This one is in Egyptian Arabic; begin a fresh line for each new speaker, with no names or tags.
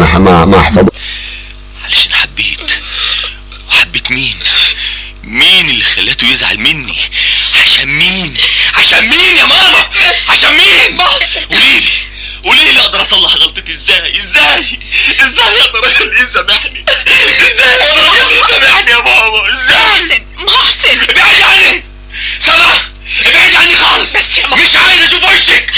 ما ما ما احفظه
علشان حبيت وحبيت مين مين اللي خلاته يزعل مني عشان مين عشان مين يا ماما عشان مين قوليلي قوليلي اقدر اصلح غلطتي ازاي ازاي ازاي اقدر اخليه يسامحني ازاي اقدر اخليه يسامحني يا ماما ازاي
محسن محسن
ابعدي عني سما ابعدي عني خالص مش عايز اشوف وشك